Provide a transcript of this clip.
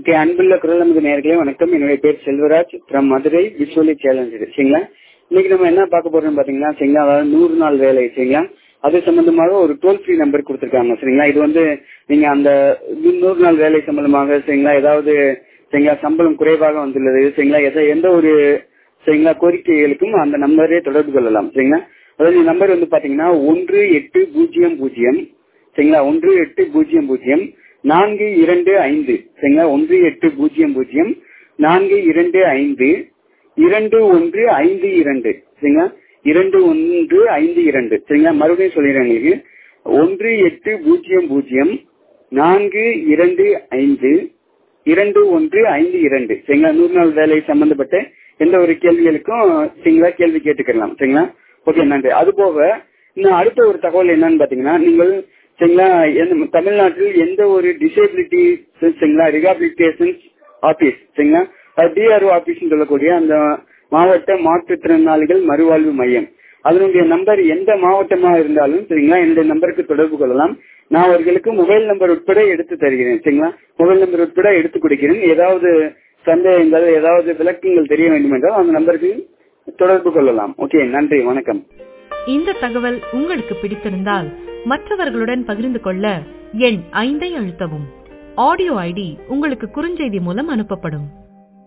okay அன்புள்ள குரல் நமக்கு நேர்களே வணக்கம் என்னுடைய பேர் Selvaraj from Madurai visually challenge சரிங்களா இன்னைக்கு நம்ம என்ன பார்க்க போறோம்னு பாத்தீங்கன்னா சரிங்களா அதாவது நூறு நாள் வேலை சரிங்களா அது சம்பந்தமாக ஒரு டோல் ஃப்ரீ நம்பர் கொடுத்துருக்காங்க சரிங்களா இது வந்து நீங்க அந்த நூறு நாள் வேலை சம்பந்தமாக சரிங்களா ஏதாவது சரிங்களா சம்பளம் குறைவாக வந்துள்ளது சரிங்களா எதை எந்த ஒரு சரிங்களா கோரிக்கைகளுக்கும் அந்த நம்பரே தொடர்பு கொள்ளலாம் சரிங்களா அதாவது நம்பர் வந்து பாத்தீங்கன்னா ஒன்று எட்டு பூஜ்ஜியம் பூஜ்ஜியம் சரிங்களா ஒன்று எட்டு பூஜ்ஜியம் பூஜ்ஜியம் நான்கு இரண்டு ஐந்து சரிங்களா ஒன்று எட்டு பூஜ்ஜியம் பூஜ்ஜியம் நான்கு இரண்டு ஐந்து இரண்டு ஒன்று ஐந்து இரண்டு சரிங்களா இரண்டு ஒன்று ஐந்து இரண்டு சரிங்களா மறுபடியும் சொல்லிடுறேன் உங்களுக்கு ஒன்று எட்டு பூஜ்ஜியம் பூஜ்ஜியம் நான்கு இரண்டு ஐந்து இரண்டு ஒன்று ஐந்து இரண்டு சரிங்களா நூறு நாள் வேலை சம்பந்தப்பட்ட எந்த ஒரு கேள்விகளுக்கும் சரிங்களா கேள்வி கேட்டுக்கலாம் சரிங்களா ஓகே நன்றி அது போக இன்னும் அடுத்த ஒரு தகவல் என்னன்னு பாத்தீங்கன்னா நீங்கள் சரிங்களா தமிழ்நாட்டில் எந்த ஒரு டிசேபிலிட்டி சரிங்களா ரிஹாபிலிட்டேஷன் ஆபீஸ் சரிங்களா டிஆர்ஓ ஆபீஸ் சொல்லக்கூடிய அந்த மாவட்ட மாற்றுத்திறனாளிகள் மறுவாழ்வு மையம் அதனுடைய நம்பர் எந்த மாவட்டமா இருந்தாலும் சரிங்களா என்னுடைய நம்பருக்கு தொடர்பு கொள்ளலாம் நான் அவர்களுக்கு மொபைல் நம்பர் உட்பட எடுத்து தருகிறேன் சரிங்களா மொபைல் நம்பர் உட்பட எடுத்து கொடுக்கிறேன் ஏதாவது சந்தேகங்கள் ஏதாவது விளக்கங்கள் தெரிய வேண்டும் என்றால் அந்த நம்பருக்கு தொடர்பு கொள்ளலாம் ஓகே நன்றி வணக்கம் இந்த தகவல் உங்களுக்கு பிடித்திருந்தால் மற்றவர்களுடன் பகிர்ந்து கொள்ள எண் ஐந்தை அழுத்தவும் ஆடியோ ஐடி உங்களுக்கு குறுஞ்செய்தி மூலம் அனுப்பப்படும்